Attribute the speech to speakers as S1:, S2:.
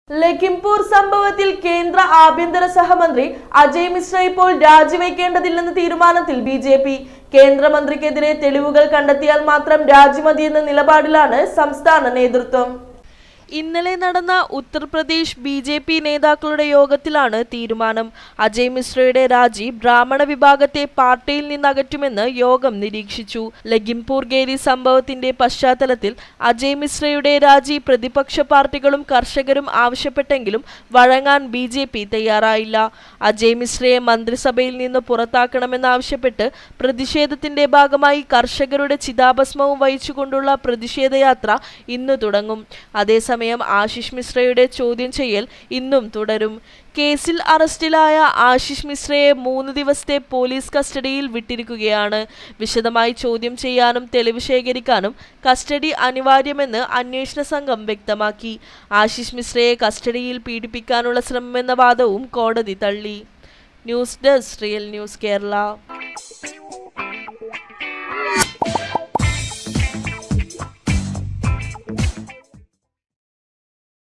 S1: ലഖിംപൂർ സംഭവത്തിൽ കേന്ദ്ര ആഭ്യന്തര സഹമന്ത്രി അജയ് മിശ്ര ഇപ്പോൾ രാജിവെക്കേണ്ടതില്ലെന്ന തീരുമാനത്തിൽ ബി ജെ പി കേന്ദ്രമന്ത്രിക്കെതിരെ തെളിവുകൾ കണ്ടെത്തിയാൽ മാത്രം രാജിമതിയെന്ന നിലപാടിലാണ് സംസ്ഥാന നേതൃത്വം ഇന്നലെ നടന്ന ഉത്തർപ്രദേശ് ബി ജെ പി നേതാക്കളുടെ യോഗത്തിലാണ് തീരുമാനം അജയ് മിശ്രയുടെ രാജി ബ്രാഹ്മണ വിഭാഗത്തെ പാർട്ടിയിൽ നിന്ന് അകറ്റുമെന്ന് യോഗം നിരീക്ഷിച്ചു ലഖിംപൂർ ഗേരി സംഭവത്തിന്റെ പശ്ചാത്തലത്തിൽ അജയ് മിശ്രയുടെ രാജി പ്രതിപക്ഷ പാർട്ടികളും കർഷകരും ആവശ്യപ്പെട്ടെങ്കിലും വഴങ്ങാൻ ബി ജെ പി തയ്യാറായില്ല അജയ് മിശ്രയെ മന്ത്രിസഭയിൽ നിന്ന് പുറത്താക്കണമെന്നാവശ്യപ്പെട്ട് പ്രതിഷേധത്തിന്റെ ഭാഗമായി കർഷകരുടെ ചിതാഭസ്മവും വഹിച്ചുകൊണ്ടുള്ള പ്രതിഷേധയാത്ര ഇന്ന് തുടങ്ങും അതേസമയം ആശിഷ് മിശ്രയുടെ ചോദ്യം ചെയ്യൽ ഇന്നും തുടരും കേസിൽ അറസ്റ്റിലായ ആശിഷ് മിശ്രയെ മൂന്ന് ദിവസത്തെ പോലീസ് കസ്റ്റഡിയിൽ വിട്ടിരിക്കുകയാണ് വിശദമായി ചോദ്യം ചെയ്യാനും തെളിവ് ശേഖരിക്കാനും കസ്റ്റഡി അനിവാര്യമെന്ന് അന്വേഷണ സംഘം വ്യക്തമാക്കി ആശിഷ് മിശ്രയെ കസ്റ്റഡിയിൽ പീഡിപ്പിക്കാനുള്ള ശ്രമമെന്ന വാദവും കോടതി തള്ളി news desk real news Kerala